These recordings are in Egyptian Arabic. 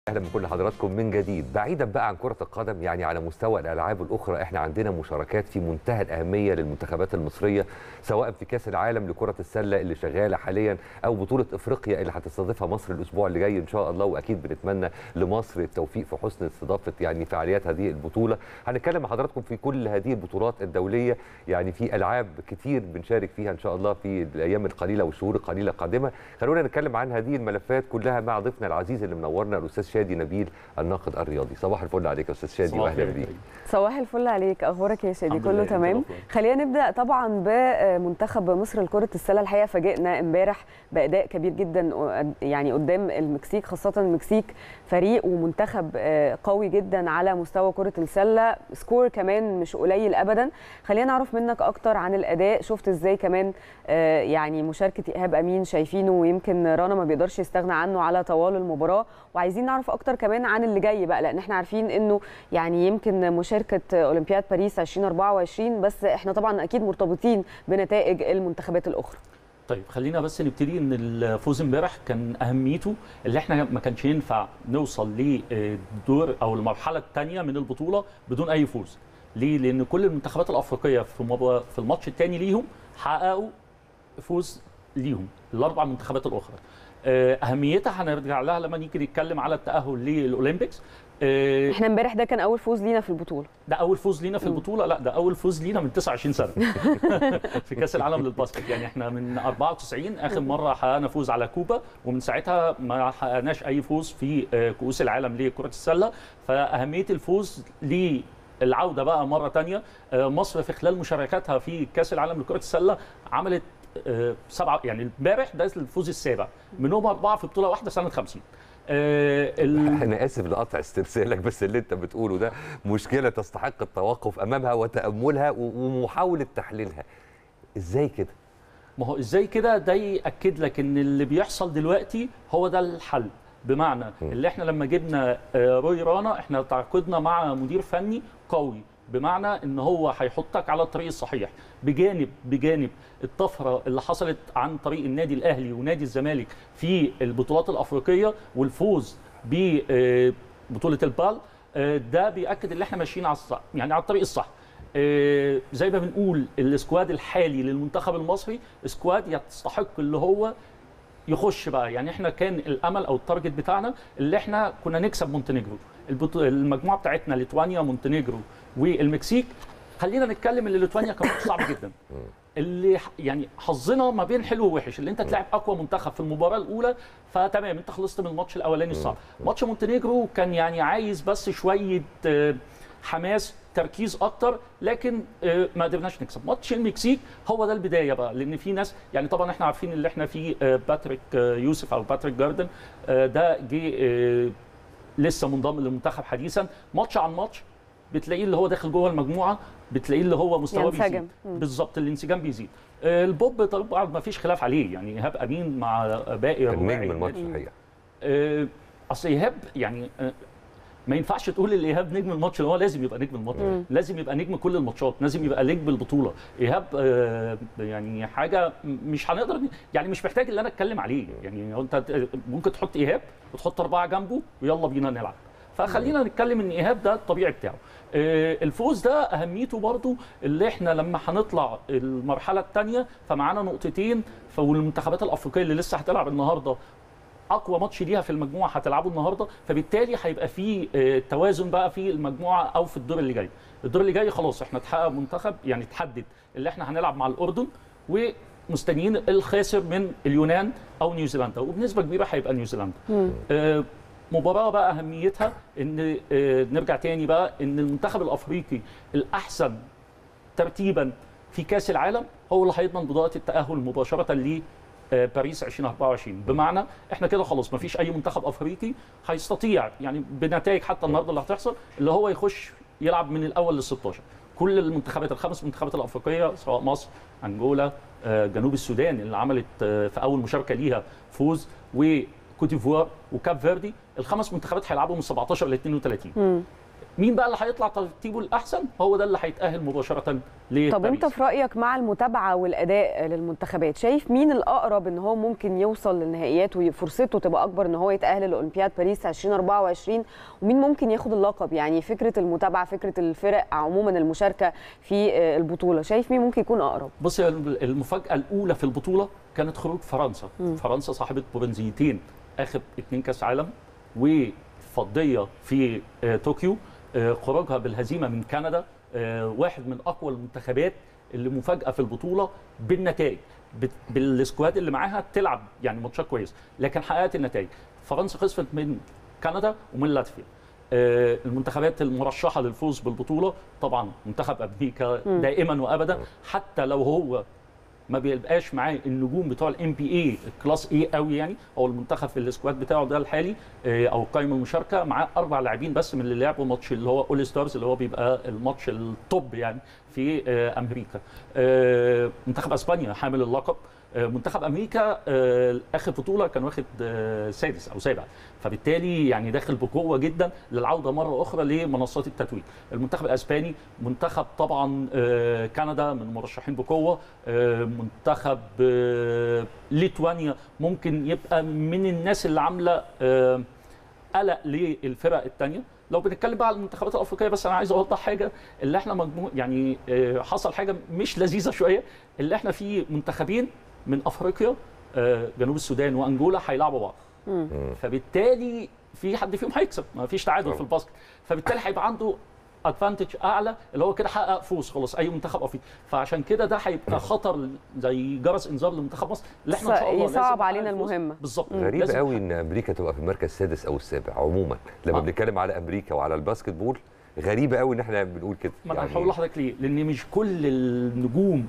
اهلا بكل حضراتكم من جديد بعيدا بقى عن كره القدم يعني على مستوى الالعاب الاخرى احنا عندنا مشاركات في منتهى الاهميه للمنتخبات المصريه سواء في كاس العالم لكره السله اللي شغاله حاليا او بطوله افريقيا اللي هتستضيفها مصر الاسبوع اللي جاي ان شاء الله واكيد بنتمنى لمصر التوفيق في حسن استضافه يعني فعاليات هذه البطوله هنتكلم مع حضراتكم في كل هذه البطولات الدوليه يعني في العاب كتير بنشارك فيها ان شاء الله في الايام القليله والشهور القليله القادمه خلونا نتكلم عن هذه الملفات كلها مع ضيفنا العزيز اللي منورنا الاستاذ شادي نبيل الناقد الرياضي صباح الفل عليك يا استاذ شادي صباح واهلا الخير. بيك صباح الفل عليك اخبارك يا شادي الحمد كله لله، أنت تمام الأخبار؟ خلينا نبدا طبعا بمنتخب مصر لكره السله الحقيقه فاجئنا امبارح باداء كبير جدا يعني قدام المكسيك خاصه المكسيك فريق ومنتخب آه، قوي جدا على مستوى كره السله سكور كمان مش قليل ابدا خلينا نعرف منك اكتر عن الاداء شفت ازاي كمان آه، يعني مشاركه ايهاب امين شايفينه ويمكن رنا ما بيقدرش يستغنى عنه على طوال المباراه وعايزين نعرف اكتر كمان عن اللي جاي بقى لان احنا عارفين انه يعني يمكن مشاركه اولمبياد باريس 2024 بس احنا طبعا اكيد مرتبطين بنتائج المنتخبات الاخرى طيب خلينا بس نبتدي ان الفوز امبارح كان اهميته اللي احنا ما كانش ينفع نوصل للدور او المرحله الثانيه من البطوله بدون اي فوز ليه لان كل المنتخبات الافريقيه في مب- في الماتش الثاني ليهم حققوا فوز ليهم الاربع منتخبات الاخرى آه، اهميتها هنرجع لها لما نيجي نتكلم على التاهل للاولمبيكس آه، احنا امبارح ده كان اول فوز لينا في البطوله ده اول فوز لينا في البطوله لا ده اول فوز لينا من 29 سنه في كاس العالم للباسكت يعني احنا من 94 اخر مره حققنا فوز على كوبا ومن ساعتها ما حققناش اي فوز في آه، كؤوس العالم لكره السله فاهميه الفوز للعوده بقى مره تانية آه، مصر في خلال مشاركاتها في كاس العالم لكره السله عملت آه، سبعه يعني امبارح ده الفوز السابع منهم اربعه في بطوله واحده سنه 50 آه، ال- انا اسف لقطع استرسالك بس اللي انت بتقوله ده مشكله تستحق التوقف امامها وتاملها و- ومحاوله تحليلها ازاي كده ما هو ازاي كده ده ياكد لك ان اللي بيحصل دلوقتي هو ده الحل بمعنى اللي احنا لما جبنا آه، روي رانا احنا تعاقدنا مع مدير فني قوي بمعنى ان هو هيحطك على الطريق الصحيح بجانب بجانب الطفره اللي حصلت عن طريق النادي الاهلي ونادي الزمالك في البطولات الافريقيه والفوز ببطوله البال آه، ده بياكد ان احنا ماشيين على الصح يعني على الطريق الصح آه، زي ما بنقول السكواد الحالي للمنتخب المصري سكواد يستحق اللي هو يخش بقى يعني احنا كان الامل او التارجت بتاعنا اللي احنا كنا نكسب مونتينيجرو البطو- المجموعه بتاعتنا ليتوانيا مونتينيجرو والمكسيك خلينا نتكلم ان ليتوانيا كان ماتش صعب جدا اللي ح- يعني حظنا ما بين حلو ووحش اللي انت تلعب اقوى منتخب في المباراه الاولى فتمام انت خلصت من الماتش الاولاني الصعب ماتش مونتينيجرو كان يعني عايز بس شويه آه، حماس تركيز اكتر لكن آه، ما قدرناش نكسب ماتش المكسيك هو ده البدايه بقى لان في ناس يعني طبعا احنا عارفين اللي احنا فيه آه، باتريك آه، يوسف او باتريك جاردن آه، ده جه آه، لسه منضم للمنتخب حديثا ماتش عن ماتش بتلاقيه اللي هو داخل جوه المجموعه بتلاقيه اللي هو مستواه ينسجم. بيزيد مم. بالظبط الانسجام بيزيد آه، البوب طبعا ما فيش خلاف عليه يعني ايهاب امين مع باقي كان الرباعي. نجم الماتش الحقيقه آه، اصل ايهاب يعني آه، ما ينفعش تقول ان ايهاب نجم الماتش اللي هو لازم يبقى نجم الماتش مم. لازم يبقى نجم كل الماتشات لازم يبقى نجم البطوله ايهاب آه، يعني حاجه مش هنقدر يعني مش محتاج ان انا اتكلم عليه يعني هو انت ممكن تحط ايهاب وتحط اربعه جنبه ويلا بينا نلعب فخلينا نتكلم ان ايهاب ده الطبيعي بتاعه آه، الفوز ده اهميته برضو اللي احنا لما هنطلع المرحله الثانيه فمعانا نقطتين والمنتخبات الافريقيه اللي لسه هتلعب النهارده اقوى ماتش ليها في المجموعه هتلعبه النهارده فبالتالي هيبقى في آه، توازن بقى في المجموعه او في الدور اللي جاي الدور اللي جاي خلاص احنا اتحقق منتخب يعني تحدد اللي احنا هنلعب مع الاردن ومستنيين الخاسر من اليونان او نيوزيلندا وبنسبه كبيره هيبقى نيوزيلندا آه، مباراه بقى اهميتها ان آه، نرجع تاني بقى ان المنتخب الافريقي الاحسن ترتيبا في كاس العالم هو اللي هيضمن بطاقه التاهل مباشره ل آه، باريس 2024 بمعنى احنا كده خلاص ما فيش اي منتخب افريقي هيستطيع يعني بنتائج حتى النهارده اللي هتحصل اللي هو يخش يلعب من الاول لل 16 كل المنتخبات الخمس منتخبات الافريقيه سواء مصر انجولا آه، جنوب السودان اللي عملت آه، في اول مشاركه ليها فوز وكوت ديفوار وكاب فيردي الخمس منتخبات هيلعبوا من 17 ل 32 مين بقى اللي هيطلع ترتيبه الاحسن هو ده اللي هيتاهل مباشره لباريس طب انت في رايك مع المتابعه والاداء للمنتخبات شايف مين الاقرب ان هو ممكن يوصل للنهائيات وفرصته تبقى اكبر ان هو يتاهل لاولمبياد باريس 2024 ومين ممكن ياخد اللقب يعني فكره المتابعه فكره الفرق عموما المشاركه في البطوله شايف مين ممكن يكون اقرب بص يا المفاجاه الاولى في البطوله كانت خروج فرنسا م. فرنسا صاحبه برونزيتين اخر اتنين كاس عالم وفضيه في طوكيو خروجها بالهزيمه من كندا واحد من اقوى المنتخبات اللي مفاجاه في البطوله بالنتائج بالسكواد اللي معاها تلعب يعني ماتشات كويس لكن حققت النتائج فرنسا خسرت من كندا ومن لاتفيا المنتخبات المرشحه للفوز بالبطوله طبعا منتخب امريكا دائما وابدا حتى لو هو ما بيبقاش معاه النجوم بتوع الام بي اي كلاس اي قوي يعني او المنتخب في السكواد بتاعه ده الحالي او قائمه المشاركه معاه اربع لاعبين بس من اللي لعبوا ماتش اللي هو اول ستارز اللي هو بيبقى الماتش التوب يعني في امريكا منتخب اسبانيا حامل اللقب منتخب امريكا اخر بطوله كان واخد سادس او سابع فبالتالي يعني داخل بقوه جدا للعوده مره اخرى لمنصات التتويج المنتخب الاسباني منتخب طبعا كندا من المرشحين بقوه منتخب ليتوانيا ممكن يبقى من الناس اللي عامله قلق للفرق الثانيه لو بنتكلم بقى على المنتخبات الافريقيه بس انا عايز اوضح حاجه اللي احنا مجموع يعني حصل حاجه مش لذيذه شويه اللي احنا في منتخبين من افريقيا جنوب السودان وانجولا هيلعبوا بعض فبالتالي في حد فيهم هيكسب ما فيش تعادل في الباسكت فبالتالي هيبقى عنده ادفانتج اعلى اللي هو كده حقق فوز خلاص اي منتخب افريقي فعشان كده ده هيبقى خطر زي جرس انذار لمنتخب مصر اللي احنا ان شاء الله يصعب علينا المهمه بالظبط غريب قوي ان امريكا تبقى في المركز السادس او السابع عموما لما آه. بنتكلم على امريكا وعلى الباسكت بول غريبه قوي ان احنا بنقول كده ما انا هقول لحضرتك ليه لان مش كل النجوم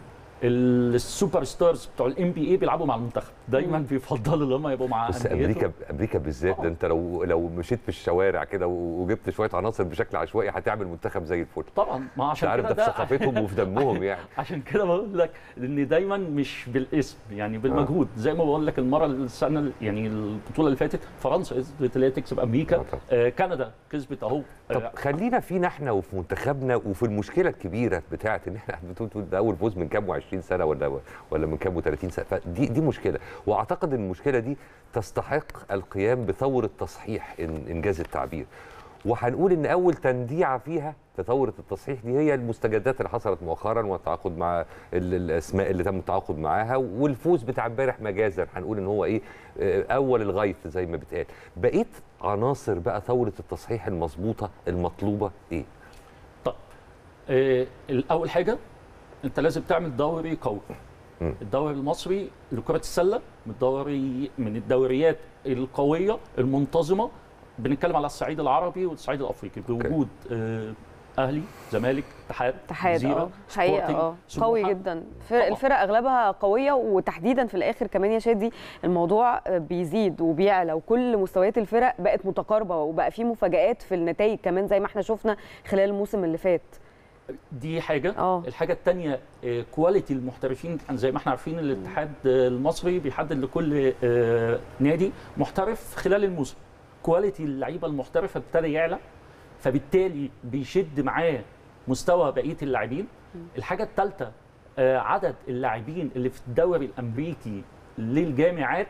السوبر ستارز بتوع الام بي اي بيلعبوا مع المنتخب دايما بيفضلوا ان هم يبقوا مع بس امريكا امريكا بالذات ده انت لو لو مشيت في الشوارع كده وجبت شويه عناصر بشكل عشوائي هتعمل منتخب زي الفل طبعا ما عشان عارف ده في ثقافتهم وفي دمهم يعني عشان كده بقول لك ان دايما مش بالاسم يعني بالمجهود آه. زي ما بقول لك المره السنه يعني البطوله اللي فاتت فرنسا قدرت اللي هي تكسب امريكا آه كندا كسبت اهو طب خلينا فينا احنا وفي منتخبنا وفي المشكله الكبيره بتاعه ان احنا بتقول ده اول فوز من كام و20 سنه ولا ولا من كام و30 سنه فدي دي مشكله واعتقد ان المشكله دي تستحق القيام بثوره تصحيح ان انجاز التعبير وهنقول ان اول تنديعه فيها في ثوره التصحيح دي هي المستجدات اللي حصلت مؤخرا والتعاقد مع الاسماء اللي تم التعاقد معاها والفوز بتاع امبارح مجازا هنقول ان هو ايه اول الغيث زي ما بيتقال بقيت عناصر بقى ثوره التصحيح المظبوطه المطلوبه ايه طب آه اول حاجه انت لازم تعمل دوري قوي الدوري المصري لكرة السلة من الدوري من الدوريات القوية المنتظمة بنتكلم على الصعيد العربي والصعيد الافريقي بوجود آه اهلي زمالك اتحاد اتحاد اه حقيقه اه قوي جدا فرق الفرق اغلبها قويه وتحديدا في الاخر كمان يا شادي الموضوع بيزيد وبيعلى وكل مستويات الفرق بقت متقاربه وبقى في مفاجات في النتائج كمان زي ما احنا شفنا خلال الموسم اللي فات دي حاجه أوه. الحاجه الثانيه كواليتي المحترفين زي ما احنا عارفين الاتحاد المصري بيحدد لكل نادي محترف خلال الموسم كواليتي اللعيبه المحترفه ابتدى يعلى فبالتالي بيشد معاه مستوى بقيه اللاعبين الحاجه الثالثه عدد اللاعبين اللي في الدوري الامريكي للجامعات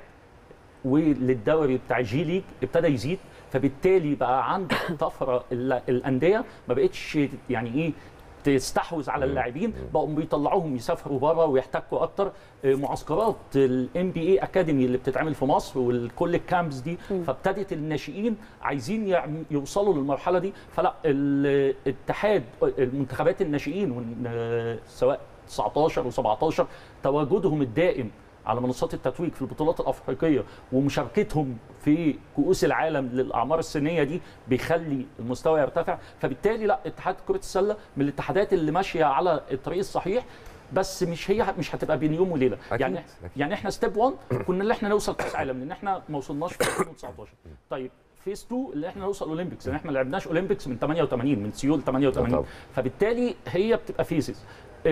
وللدوري بتاع جي ليج ابتدى يزيد فبالتالي بقى عندك طفره الانديه ما بقتش يعني ايه تستحوذ على اللاعبين بقوا بيطلعوهم يسافروا بره ويحتكوا اكتر معسكرات الام بي اي اكاديمي اللي بتتعمل في مصر وكل الكامبس دي فابتدت الناشئين عايزين يوصلوا للمرحله دي فلا الاتحاد المنتخبات الناشئين سواء 19 و17 تواجدهم الدائم على منصات التتويج في البطولات الافريقيه ومشاركتهم في كؤوس العالم للاعمار السنيه دي بيخلي المستوى يرتفع فبالتالي لا اتحاد كره السله من الاتحادات اللي ماشيه على الطريق الصحيح بس مش هي مش هتبقى بين يوم وليله أكيد. يعني يعني احنا ستيب 1 كنا اللي احنا نوصل كاس عالم لان احنا ما وصلناش في 2019 طيب فيس 2 اللي احنا نوصل اولمبيكس لان احنا ما لعبناش اولمبيكس من 88 من سيول 88 فبالتالي هي بتبقى فيزز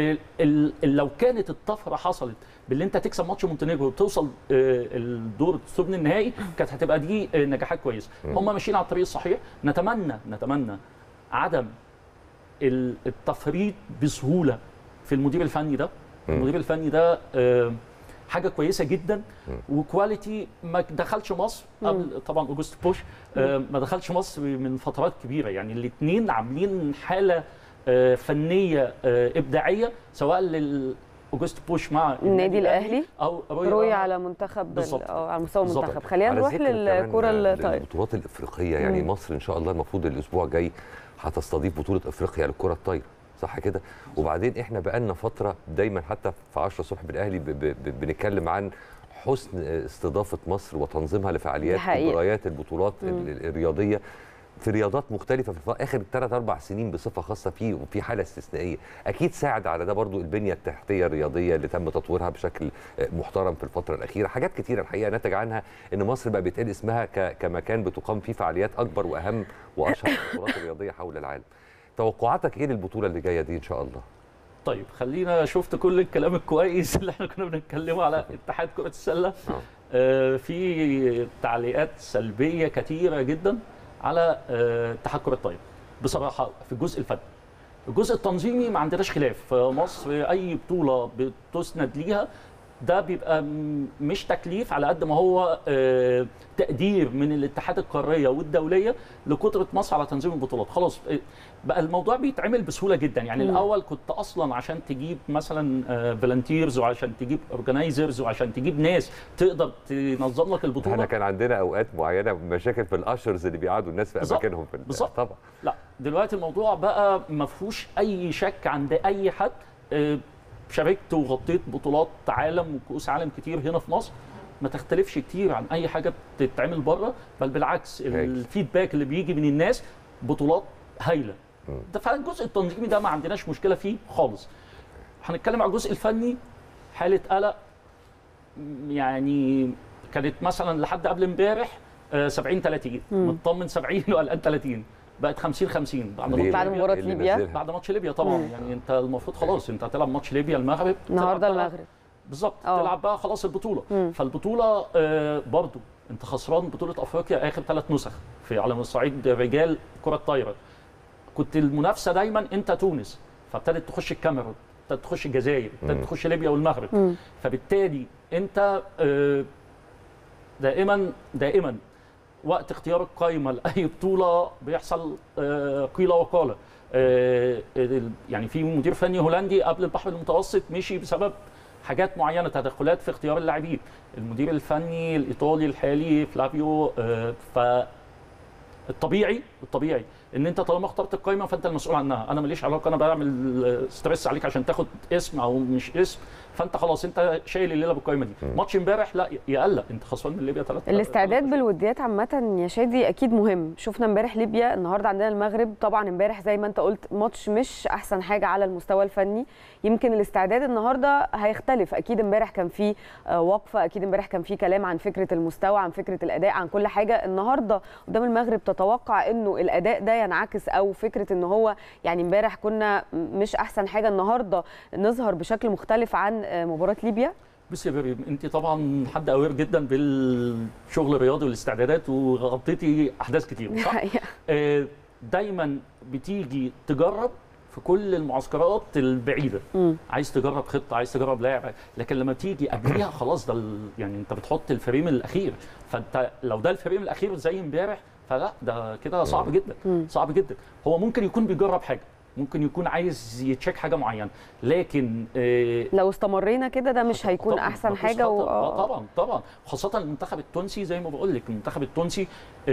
لو كانت الطفره حصلت باللي انت تكسب ماتش مونتينيجرو وتوصل الدور الثمن النهائي كانت هتبقى دي نجاحات كويسه هم ماشيين على الطريق الصحيح نتمنى نتمنى عدم ال- التفريط بسهوله في المدير الفني ده مم. المدير الفني ده آه، حاجه كويسه جدا وكواليتي ما دخلش مصر قبل طبعا اوجست بوش آه، ما دخلش مصر من فترات كبيره يعني الاثنين عاملين حاله آه، فنيه آه، ابداعيه سواء لل اوجست بوش مع النادي الأهلي او روي رانا. على منتخب بالظبط. اه على مستوى بالظبط. المنتخب خلينا على نروح ذكر كمان للكره الطايره البطولات الافريقيه يعني مم. مصر ان شاء الله المفروض الاسبوع الجاي هتستضيف بطوله افريقيا للكره الطايره صح كده وبعدين احنا بقالنا فتره دايما حتى في 10 الصبح بالاهلي ب- ب- ب- بنتكلم عن حسن استضافه مصر وتنظيمها دي لفعاليات حقيقة. مباريات البطولات ال- مم. ال- الرياضيه في رياضات مختلفة في آخر ثلاث أربع سنين بصفة خاصة فيه وفي حالة استثنائية أكيد ساعد على ده برضو البنية التحتية الرياضية اللي تم تطويرها بشكل محترم في الفترة الأخيرة حاجات كتيرة الحقيقة نتج عنها أن مصر بقى بيتقال اسمها ك- كمكان بتقام فيه فعاليات أكبر وأهم وأشهر البطولات الرياضية حول العالم توقعاتك إيه للبطولة اللي جاية دي إن شاء الله؟ طيب خلينا شفت كل الكلام الكويس اللي احنا كنا بنتكلمه على اتحاد كرة السلة آه، في تعليقات سلبية كثيرة جدا على آه، اتحاد كرة الطايرة بصراحة في الجزء الفني الجزء التنظيمي ما عندناش خلاف في مصر اي بطولة بتسند ليها ده بيبقى م- مش تكليف على قد ما هو آه، تقدير من الاتحاد القاريه والدوليه لقدره مصر على تنظيم البطولات خلاص آه، بقى الموضوع بيتعمل بسهوله جدا يعني مم. الاول كنت اصلا عشان تجيب مثلا فولنتيرز وعشان تجيب اورجنايزرز وعشان تجيب ناس تقدر تنظم لك احنا البطوله كان عندنا اوقات معينه مشاكل في الاشرز اللي بيقعدوا الناس في بالظبط. اماكنهم في ال- بالظبط. طبعا لا دلوقتي الموضوع بقى ما فيهوش اي شك عند اي حد آه، شاركت وغطيت بطولات عالم وكؤوس عالم كتير هنا في مصر ما تختلفش كتير عن اي حاجه بتتعمل بره بل بالعكس هايل. الفيدباك اللي بيجي من الناس بطولات هايله مم. ده فالجزء التنظيمي ده ما عندناش مشكله فيه خالص هنتكلم على الجزء الفني حاله قلق م- يعني كانت مثلا لحد قبل امبارح آه، 70 30 مم. مطمن 70 وقلقان 30 بقت 50 50 بعد ليه؟ ماتش بعد ليبيا مباراة إيه اللي ليبيا. نزلها؟ بعد ماتش ليبيا طبعا مم. يعني انت المفروض خلاص انت هتلعب ماتش ليبيا المغرب النهارده تلعب بقى- المغرب بالظبط اه. تلعب بقى خلاص البطوله مم. فالبطوله آه، برضو انت خسران بطوله افريقيا اخر ثلاث نسخ في على مصعيد رجال كره الطايره كنت المنافسه دايما انت تونس فابتدت تخش الكاميرون ابتدت تخش الجزائر مم. ابتدت تخش ليبيا والمغرب مم. فبالتالي انت آه، دائما دائما وقت اختيار القائمه لاي بطوله بيحصل آه، قيل وقال آه، ال- يعني في مدير فني هولندي قبل البحر المتوسط مشي بسبب حاجات معينه تدخلات في اختيار اللاعبين المدير الفني الايطالي الحالي فلافيو آه، ف الطبيعي الطبيعي ان انت طالما اخترت القائمه فانت المسؤول عنها انا ماليش علاقه انا بعمل ستريس عليك عشان تاخد اسم او مش اسم فانت خلاص انت شايل الليله بالقائمه دي مم. ماتش امبارح لا يقلق انت خسران من ليبيا ثلاثة الاستعداد بالوديات عامة يا شادي أكيد مهم، شفنا امبارح ليبيا، النهارده عندنا المغرب، طبعا امبارح زي ما أنت قلت ماتش مش أحسن حاجة على المستوى الفني، يمكن الاستعداد النهارده هيختلف، أكيد امبارح كان في آه، وقفة، أكيد امبارح كان في كلام عن فكرة المستوى، عن فكرة الأداء، عن كل حاجة، النهارده قدام المغرب تتوقع إنه الأداء ده ينعكس أو فكرة إن هو يعني امبارح كنا مش أحسن حاجة، النهارده نظهر بشكل مختلف عن آه، مباراة ليبيا؟ بص يا بيبي انت طبعا حد اوير جدا بالشغل الرياضي والاستعدادات وغطيتي احداث كتير صح؟ الحقيقة. آه، دايما بتيجي تجرب في كل المعسكرات البعيده مم. عايز تجرب خطه عايز تجرب لاعب لكن لما تيجي قبليها خلاص ده ال- يعني انت بتحط الفريم الاخير فانت لو ده الفريم الاخير زي امبارح فلا ده كده صعب جدا مم. صعب جدا هو ممكن يكون بيجرب حاجه ممكن يكون عايز يتشيك حاجه معينه لكن آه، لو استمرينا كده ده مش هيكون طبعاً، احسن مفيش حاجه خطر. و... آه طبعا طبعا خاصه المنتخب التونسي زي ما بقول لك المنتخب التونسي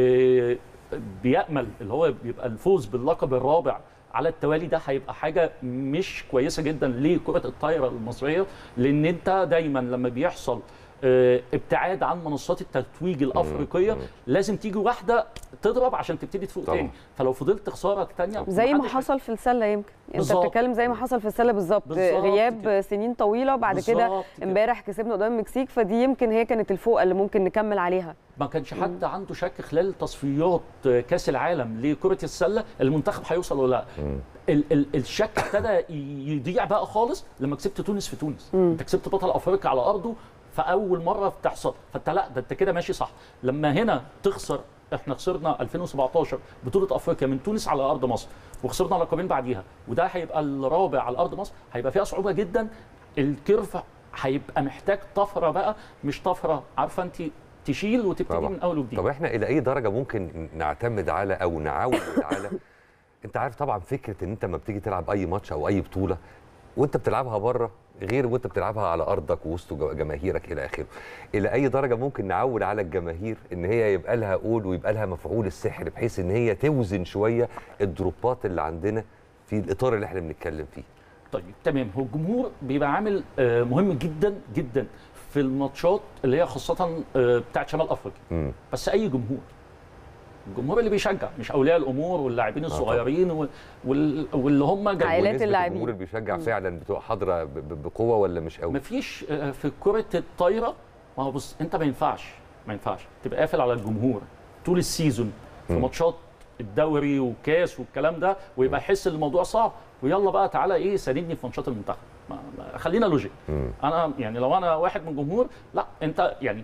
آه، بيامل اللي هو بيبقى الفوز باللقب الرابع على التوالي ده هيبقى حاجه مش كويسه جدا لكره الطايره المصريه لان انت دايما لما بيحصل آه، ابتعاد عن منصات التتويج الافريقيه مم. لازم تيجي واحده تضرب عشان تبتدي تفوق طبعاً. تاني فلو فضلت خساره تانية زي ما محدش حصل في السله يمكن انت بالظبط. بتتكلم زي ما حصل في السله بالظبط بالظبط غياب كده. سنين طويله بعد كده بالظبط كده. امبارح كسبنا قدام المكسيك فدي يمكن هي كانت الفوقه اللي ممكن نكمل عليها ما كانش حد عنده شك خلال تصفيات كاس العالم لكره السله المنتخب هيوصل ولا لا مم. ال ال الشك ابتدى يضيع بقى خالص لما كسبت تونس في تونس مم. انت كسبت بطل افريقيا على ارضه فاول مره بتحصل فانت لا ده انت كده ماشي صح لما هنا تخسر احنا خسرنا 2017 بطوله افريقيا من تونس على ارض مصر وخسرنا لقبين بعديها وده هيبقى الرابع على ارض مصر هيبقى فيها صعوبه جدا الكيرف هيبقى محتاج طفره بقى مش طفره عارفه انت تشيل وتبتدي طبعا. من اول وجديد طب احنا الى اي درجه ممكن نعتمد على او نعود على انت عارف طبعا فكره ان انت لما بتيجي تلعب اي ماتش او اي بطوله وانت بتلعبها بره غير وانت بتلعبها على ارضك ووسط جو- جماهيرك الى اخره الى اي درجه ممكن نعود على الجماهير ان هي يبقى لها قول ويبقى لها مفعول السحر بحيث ان هي توزن شويه الدروبات اللي عندنا في الاطار اللي احنا بنتكلم فيه طيب تمام هو الجمهور بيبقى عامل آه، مهم جدا جدا في الماتشات اللي هي خاصه آه، بتاعت شمال افريقيا امم بس اي جمهور الجمهور اللي بيشجع مش اولياء الامور واللاعبين طبعا. الصغيرين و- وال- واللي هم جايين عائلات ونسبة اللاعبين. الجمهور اللي بيشجع فعلا بتبقى حاضره ب- ب- بقوه ولا مش قوي مفيش آه، في كره الطايره ما هو بص انت ما ينفعش ما ينفعش تبقى قافل على الجمهور طول السيزون في مم. ماتشات الدوري والكاس والكلام ده ويبقى يحس ان الموضوع صعب ويلا بقى تعالى ايه ساندني في ماتشات المنتخب ما ما خلينا لوجيك مم. انا يعني لو انا واحد من الجمهور لا انت يعني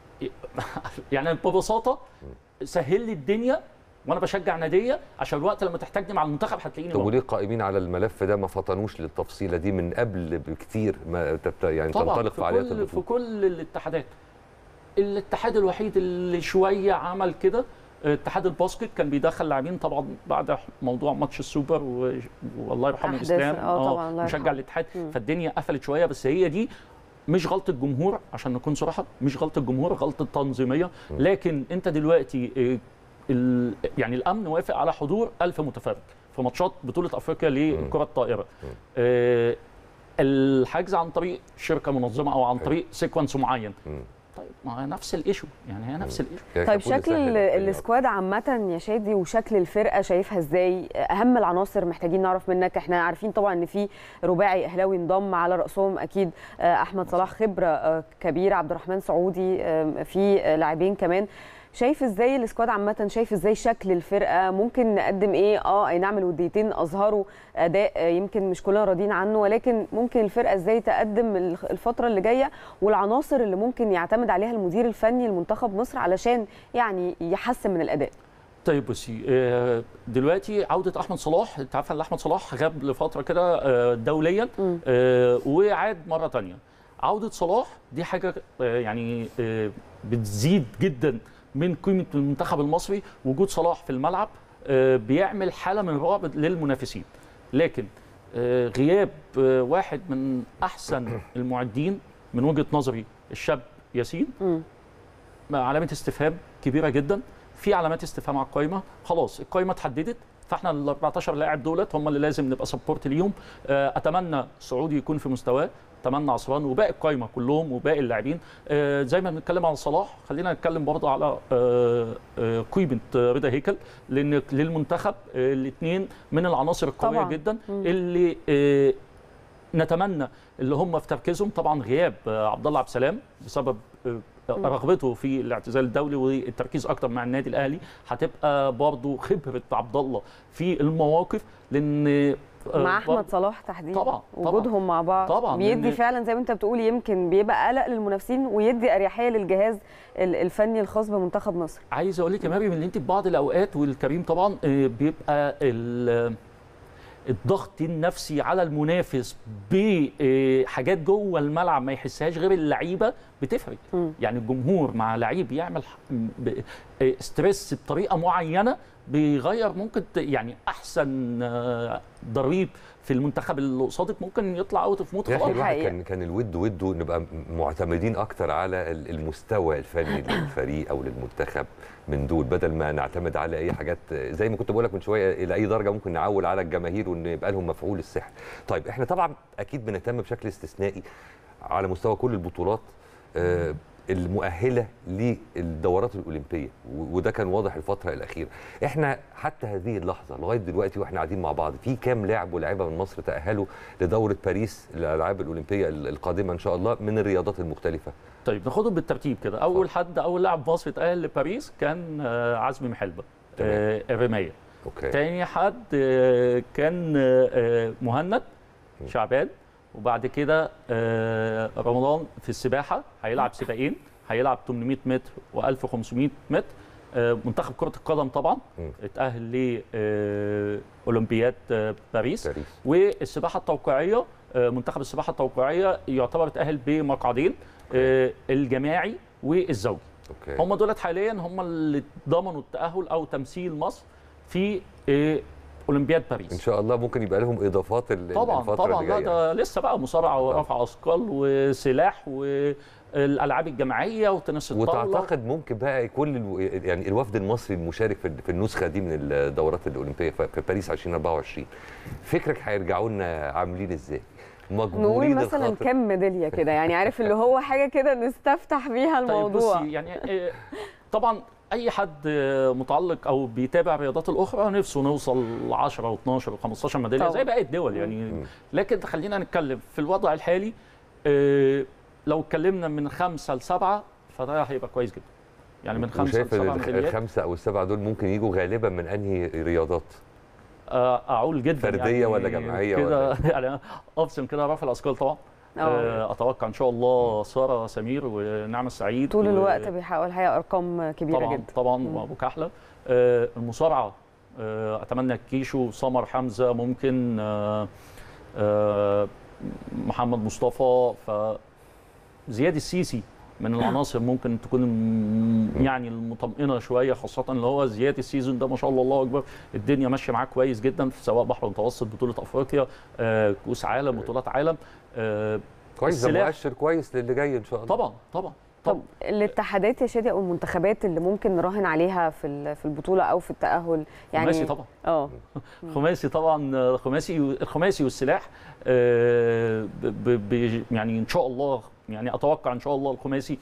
يعني ببساطه سهل لي الدنيا وانا بشجع ناديه عشان الوقت لما تحتاجني مع المنتخب هتلاقيني طب موجود. وليه قائمين على الملف ده ما فطنوش للتفصيله دي من قبل بكتير ما تبت يعني طبعا تنطلق في فعاليات كل في البطوله كل الاتحادات الاتحاد الوحيد اللي شويه عمل كده اتحاد الباسكت كان بيدخل لاعبين طبعا بعد موضوع ماتش السوبر و... والله يرحمه أحداث، اسلام آه طبعا، الله مشجع يرحمه. الاتحاد مم. فالدنيا قفلت شويه بس هي دي مش غلطه جمهور عشان نكون صراحه مش غلطه جمهور غلطه تنظيميه لكن انت دلوقتي اه، ال... يعني الامن وافق على حضور 1000 متفرج في ماتشات بطوله افريقيا للكره الطائره اه، الحجز عن طريق شركه منظمه او عن طريق سيكونس معين مم. طيب ما هي نفس الايشو يعني هي نفس الايشو يعني طيب المفروض شكل نسهل ال- الدنيا السكواد عامة يا شادي وشكل الفرقة شايفها ازاي؟ أهم العناصر محتاجين نعرف منك، احنا عارفين طبعا إن في رباعي أهلاوي انضم على رأسهم أكيد آه، أحمد صلاح خبرة آه، كبيرة، عبد الرحمن سعودي آه، في آه، لاعبين كمان. شايف ازاي السكواد عامة شايف ازاي شكل الفرقة ممكن نقدم ايه اه اي نعم الوديتين اظهروا اداء آه، يمكن مش كلنا راضيين عنه ولكن ممكن الفرقة ازاي تقدم الخ- الفترة اللي جاية والعناصر اللي ممكن يعتمد عليها المدير الفني لمنتخب مصر علشان يعني يحسن من الاداء طيب بصي آه، دلوقتي عوده احمد صلاح انت عارفه ان احمد صلاح غاب لفتره كده آه، دوليا مم. آه، وعاد مره تانية عوده صلاح دي حاجه آه، يعني آه، بتزيد جدا من قيمه المنتخب المصري وجود صلاح في الملعب آه، بيعمل حاله من الرعب للمنافسين لكن آه، غياب آه، واحد من احسن المعدين من وجهه نظري الشاب ياسين مم. علامه استفهام كبيره جدا في علامات استفهام على القائمه خلاص القائمه اتحددت فاحنا ال 14 لاعب دولت هم اللي لازم نبقى سبورت ليهم آه، اتمنى سعودي يكون في مستواه اتمنى عصران وباقي القائمه كلهم وباقي اللاعبين آه، زي ما بنتكلم على صلاح خلينا نتكلم برضه على آه، آه، قيمه آه، رضا هيكل لان للمنتخب الاثنين من العناصر القويه طبعاً. جدا مم. اللي آه، نتمنى اللي هم في تركيزهم طبعا غياب آه، عبد الله عبد السلام بسبب آه، رغبته في الاعتزال الدولي والتركيز اكتر مع النادي الاهلي هتبقى برضه خبره عبد الله في المواقف لان آه، مع احمد برضه- صلاح تحديدا طبعاً، طبعاً. وجودهم مع بعض طبعاً، بيدي لأن- فعلا زي ما انت بتقول يمكن بيبقى قلق للمنافسين ويدي اريحيه للجهاز ال- الفني الخاص بمنتخب مصر عايز اقول لك يا مريم ان انت في بعض الاوقات والكريم طبعا آه، بيبقى ال- الضغط النفسي على المنافس بحاجات جوه الملعب ما يحسهاش غير اللعيبه بتفرق مم. يعني الجمهور مع لعيب يعمل ح- ب- آه، ستريس بطريقه معينه بيغير ممكن ت- يعني احسن آه، ضريب في المنتخب اللي قصادك ممكن يطلع اوت اوف مود يا اخي خلاص الواحد حقيقة. كان كان الود وده نبقى م- معتمدين اكتر على ال- المستوى الفني للفريق او للمنتخب من دول بدل ما نعتمد على اي حاجات زي ما كنت بقول لك من شويه الى اي درجه ممكن نعول على الجماهير وان يبقى لهم مفعول السحر. طيب احنا طبعا اكيد بنهتم بشكل استثنائي على مستوى كل البطولات آه، المؤهله للدورات الاولمبيه و- وده كان واضح الفتره الاخيره احنا حتى هذه اللحظه لغايه دلوقتي واحنا قاعدين مع بعض في كام لاعب ولاعيبه من مصر تاهلوا لدوره باريس الالعاب الاولمبيه ال- القادمه ان شاء الله من الرياضات المختلفه طيب ناخدهم بالترتيب كده اول حد اول لاعب مصري اتاهل لباريس كان آه، عزمي محلبه آه، الرمايه اوكي تاني حد آه، كان آه، آه، مهند شعبان وبعد كده آه، رمضان في السباحه هيلعب سباقين هيلعب 800 متر و1500 متر آه، منتخب كره القدم طبعا مم. اتاهل لاولمبياد باريس باريس والسباحه التوقيعيه آه، منتخب السباحه التوقيعيه يعتبر اتاهل بمقعدين آه، الجماعي والزوجي اوكي هم دولت حاليا هم اللي ضمنوا التاهل او تمثيل مصر في آه، اولمبياد ان باريس شاء الله ممكن يبقى لهم اضافات ال- طبعا الفتره طبعا اللي لا جايه ده لسه بقى مصارعه ورفع اثقال وسلاح والالعاب الجماعيه وتنس الطاوله وتعتقد ممكن بقى كل الو... يعني الوفد المصري المشارك في في النسخه دي من الدورات الاولمبيه في في باريس 2024 فكرك هيرجعوا لنا عاملين ازاي؟ نقول مجبورين مثلا الخاطر كم ميداليه كده يعني عارف اللي هو حاجه كده نستفتح بيها طيب الموضوع بصي يعني آه، طبعا اي حد آه، متعلق او بيتابع الرياضات الاخرى نفسه نوصل ل 10 و12 و15 ميداليه طبعا. زي باقي الدول يعني مم. لكن خلينا نتكلم في الوضع الحالي آه، لو اتكلمنا من خمسه لسبعه فده هيبقى كويس جدا يعني من خمسه وشايف لسبعه ان الخ- ميداليات الخمسه او السبعه دول ممكن يجوا غالبا من انهي رياضات؟ آه، اعول جدا فردية يعني ولا جماعية كده يعني ابصم كده رفع الاثقال طبعا اه آه، اتوقع ان شاء الله ساره سمير ونعمه السعيد طول و- الوقت بيحققوا الحقيقه ارقام كبيره طبعا جدا طبعا مم. وابو كحله آه، المصارعه آه، اتمنى كيشو سمر حمزه ممكن آه، آه، محمد مصطفى ف زياد السيسي من العناصر ممكن تكون م- يعني المطمئنه شويه خاصه اللي هو زياد السيزون ده ما شاء الله الله اكبر الدنيا ماشيه معاه كويس جدا في سواء بحر متوسط بطوله افريقيا آه، كؤوس عالم بطولات عالم آه، كويس ده السلاح. مؤشر كويس للي جاي ان شاء الله طبعا طبعا طب الاتحادات يا شادي او المنتخبات اللي ممكن نراهن عليها في ال- في البطوله او في التاهل يعني خماسي طبعا اه خماسي طبعا آه، خماسي الخماسي والسلاح آه، ب- ب- ب- يعني ان شاء الله يعني اتوقع ان شاء الله الخماسي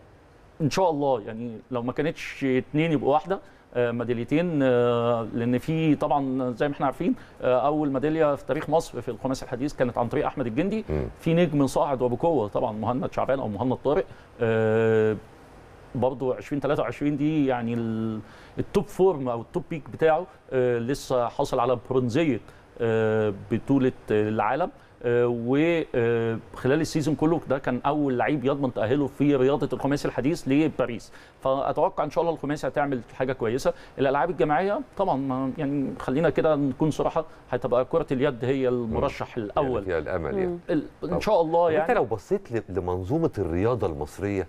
ان شاء الله يعني لو ما كانتش اتنين يبقوا واحده آه، ميداليتين آه، لان في طبعا زي ما احنا عارفين آه، اول ميداليه في تاريخ مصر في الخماسي الحديث كانت عن طريق احمد الجندي مم. في نجم صاعد وبقوه طبعا مهند شعبان او مهند طارق آه، برضو 2023 دي يعني ال- التوب فورم او التوب بيك بتاعه آه، لسه حاصل على برونزيه آه، بطوله العالم وخلال السيزون كله ده كان اول لعيب يضمن تاهله في رياضه الخماسي الحديث لباريس فاتوقع ان شاء الله الخماسي هتعمل حاجه كويسه الالعاب الجماعيه طبعا ما يعني خلينا كده نكون صراحه هتبقى كره اليد هي المرشح يعني الاول فيها الامل يعني مم. ال- ان شاء الله طب انت يعني لو بصيت ل- لمنظومه الرياضه المصريه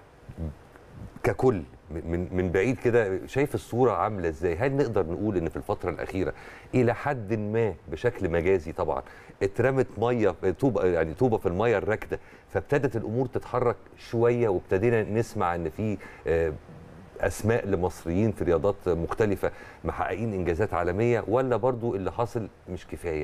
ككل من من بعيد كده شايف الصوره عامله ازاي هل نقدر نقول ان في الفتره الاخيره الى حد ما بشكل مجازي طبعا اترمت ميه طوبه يعني طوبه في الميه الراكده فابتدت الامور تتحرك شويه وابتدينا نسمع ان في آه، اسماء لمصريين في رياضات مختلفه محققين انجازات عالميه ولا برضو اللي حاصل مش كفايه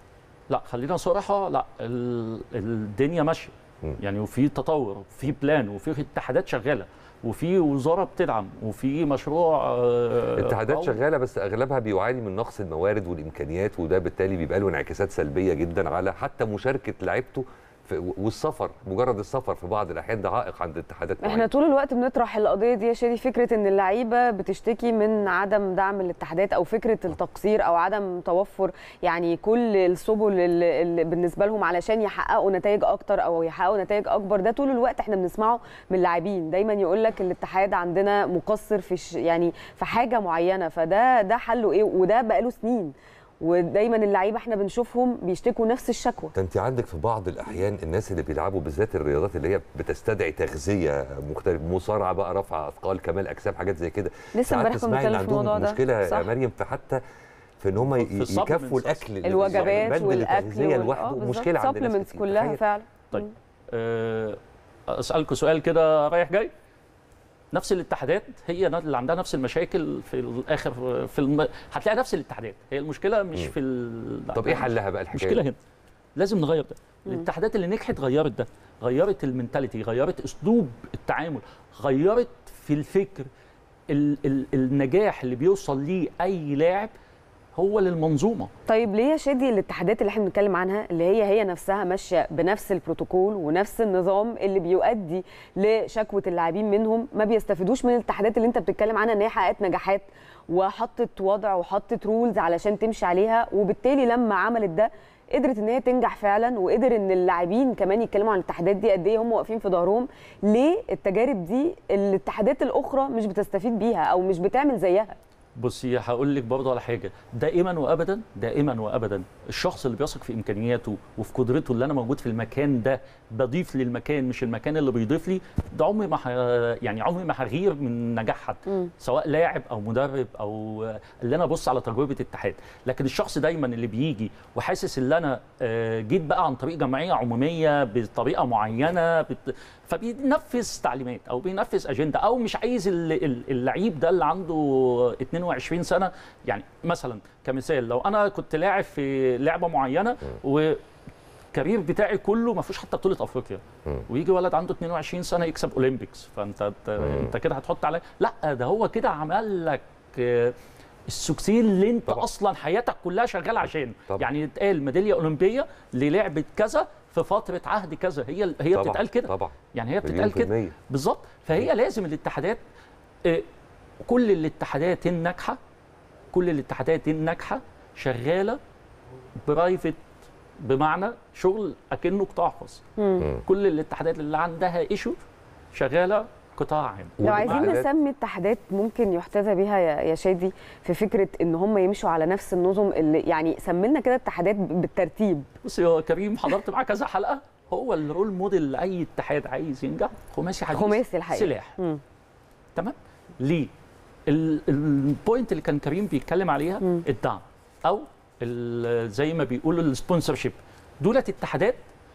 لا خلينا صراحه لا ال- الدنيا ماشيه مم. يعني وفي تطور وفي بلان وفي اتحادات شغاله وفي وزاره بتدعم وفي مشروع آه، اتحادات قوي. شغاله بس اغلبها بيعاني من نقص الموارد والامكانيات وده بالتالي بيبقى له انعكاسات سلبيه جدا على حتى مشاركه لعيبته في والسفر مجرد السفر في بعض الاحيان ده عائق عند اتحادات احنا معينة. طول الوقت بنطرح القضيه دي يا شادي فكره ان اللعيبه بتشتكي من عدم دعم الاتحادات او فكره التقصير او عدم توفر يعني كل السبل اللي اللي بالنسبه لهم علشان يحققوا نتائج اكتر او يحققوا نتائج اكبر ده طول الوقت احنا بنسمعه من اللاعبين دايما يقول لك الاتحاد عندنا مقصر في ش- يعني في حاجه معينه فده ده حله ايه وده بقاله سنين ودايما اللعيبه احنا بنشوفهم بيشتكوا نفس الشكوى ده انت عندك في بعض الاحيان الناس اللي بيلعبوا بالذات الرياضات اللي هي بتستدعي تغذيه مختلفه مصارعه بقى رفع اثقال كمال اجسام حاجات زي كده لسه ساعات امبارح كنا تسمعي ان بنتكلم في الموضوع عندهم ده مشكله صح. يا مريم في حتى في ان هم في الsupplements يكفوا أصلاً. الاكل اللي الوجبات بند والاكل التغذيه وال- لوحده آه بالظبط. مشكله عند ناس supplements كتير. كلها تخيل. فعلا طيب آه، اسالكم سؤال كده رايح جاي نفس الاتحادات هي اللي عندها نفس المشاكل في الاخر في الم... هتلاقي نفس الاتحادات هي المشكله مش مم. في ال... طب ايه حلها بقى الحكايه المشكله دي؟ هنا لازم نغير ده مم. الاتحادات اللي نجحت غيرت ده غيرت المنتاليتي غيرت اسلوب التعامل غيرت في الفكر ال... ال... النجاح اللي بيوصل ليه اي لاعب هو للمنظومه طيب ليه يا شادي الاتحادات اللي احنا بنتكلم عنها اللي هي هي نفسها ماشيه بنفس البروتوكول ونفس النظام اللي بيؤدي لشكوى اللاعبين منهم ما بيستفيدوش من الاتحادات اللي انت بتتكلم عنها ان هي حققت نجاحات وحطت وضع وحطت رولز علشان تمشي عليها وبالتالي لما عملت ده قدرت ان هي تنجح فعلا وقدر ان اللاعبين كمان يتكلموا عن الاتحادات دي قد ايه هم واقفين في ظهرهم ليه التجارب دي الاتحادات الاخرى مش بتستفيد بيها او مش بتعمل زيها بصي هقول لك برضه على حاجه دائما وابدا دائما وابدا الشخص اللي بيثق في امكانياته وفي قدرته اللي انا موجود في المكان ده بضيف للمكان مش المكان اللي بيضيف لي ده عمري ما ح... يعني عمري ما هغير من نجاح حد مم. سواء لاعب او مدرب او اللي انا ابص على تجربه اتحاد لكن الشخص دايما اللي بيجي وحاسس ان انا آه، جيت بقى عن طريق جمعيه عموميه بطريقه معينه بت... فبينفذ تعليمات او بينفذ اجنده او مش عايز ال- ال- اللعيب ده اللي عنده 22 سنه يعني مثلا كمثال لو انا كنت لاعب في لعبه معينه والكارير بتاعي كله ما فيهوش حتى بطوله افريقيا مم. ويجي ولد عنده 22 سنه يكسب اولمبيكس فانت انت, انت كده هتحط عليه لا ده هو كده عمل لك آه، السكسين اللي انت طبعا. طبعا. اصلا حياتك كلها شغال عشان طبعا. يعني يتقال ميداليه اولمبيه للعبه كذا في فتره عهد كذا هي هي طبعا بتتقال كده طبعا يعني هي مليون بتتقال في كده المية. بالظبط فهي لازم الاتحادات آه، كل الاتحادات الناجحه كل الاتحادات الناجحه شغاله برايفت بمعنى شغل اكنه قطاع خاص مم. كل الاتحادات اللي عندها ايشو شغاله قطاع عام لو عايزين وبعدين- نسمي اتحادات ممكن يحتذى بيها يا يا شادي في فكره ان هم يمشوا على نفس النظم اللي يعني سمينا كده اتحادات بالترتيب بص يا كريم حضرت معاه كذا حلقه هو الرول موديل لاي اتحاد عايز ينجح خماسي حديث خماسي الحقيقه سلاح مم. تمام ليه ال- البوينت اللي كان كريم بيتكلم عليها مم. الدعم او ال- زي ما بيقولوا السبونسر شيب دولت اتحادات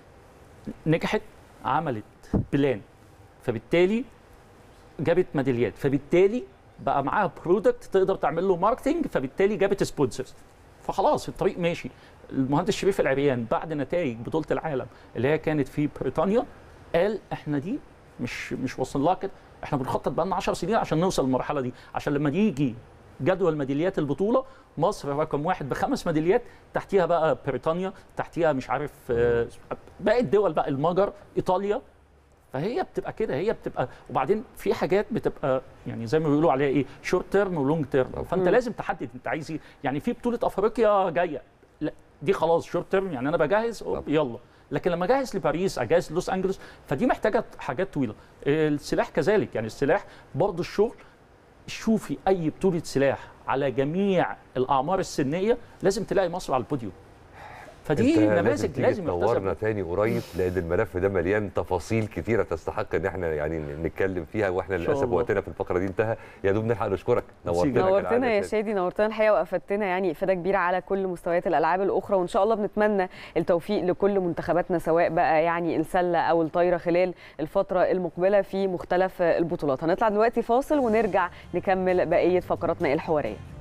نجحت عملت بلان فبالتالي جابت ميداليات فبالتالي بقى معاها برودكت تقدر تعمل له ماركتنج فبالتالي جابت سبونسرز فخلاص الطريق ماشي المهندس شريف العريان بعد نتائج بطوله العالم اللي هي كانت في بريطانيا قال احنا دي مش مش واصل لها كده احنا بنخطط بقى لنا 10 سنين عشان نوصل للمرحله دي عشان لما يجي جدول ميداليات البطوله مصر رقم واحد بخمس ميداليات تحتيها بقى بريطانيا تحتيها مش عارف آه، باقي الدول بقى المجر ايطاليا فهي بتبقى كده هي بتبقى وبعدين في حاجات بتبقى يعني زي ما بيقولوا عليها ايه شورت تيرم ولونج تيرم فانت مم. لازم تحدد انت عايز ايه يعني في بطوله افريقيا جايه لا دي خلاص شورت تيرم يعني انا بجهز أوب، طبعا. يلا لكن لما اجهز لباريس اجهز لوس انجلوس فدي محتاجه حاجات طويله السلاح كذلك يعني السلاح برضه الشغل شوفي اي بطوله سلاح على جميع الاعمار السنيه لازم تلاقي مصر على البوديوم فدي انت نماذج تيجي لازم يحتذى تنورنا بيها. تاني قريب لان الملف ده مليان تفاصيل كتيره تستحق ان احنا يعني نتكلم فيها واحنا إن شاء للاسف الله. وقتنا في الفقره دي انتهى يا دوب نلحق نشكرك ميرسي نورتنا جدا. نورتنا كالعادة يا شادي. شادي نورتنا الحقيقه وافدتنا يعني افاده كبيره على كل مستويات الالعاب الاخرى وان شاء الله بنتمنى التوفيق لكل منتخباتنا سواء بقى يعني السله او الطايره خلال الفتره المقبله في مختلف البطولات هنطلع دلوقتي فاصل ونرجع نكمل بقيه فقراتنا الحواريه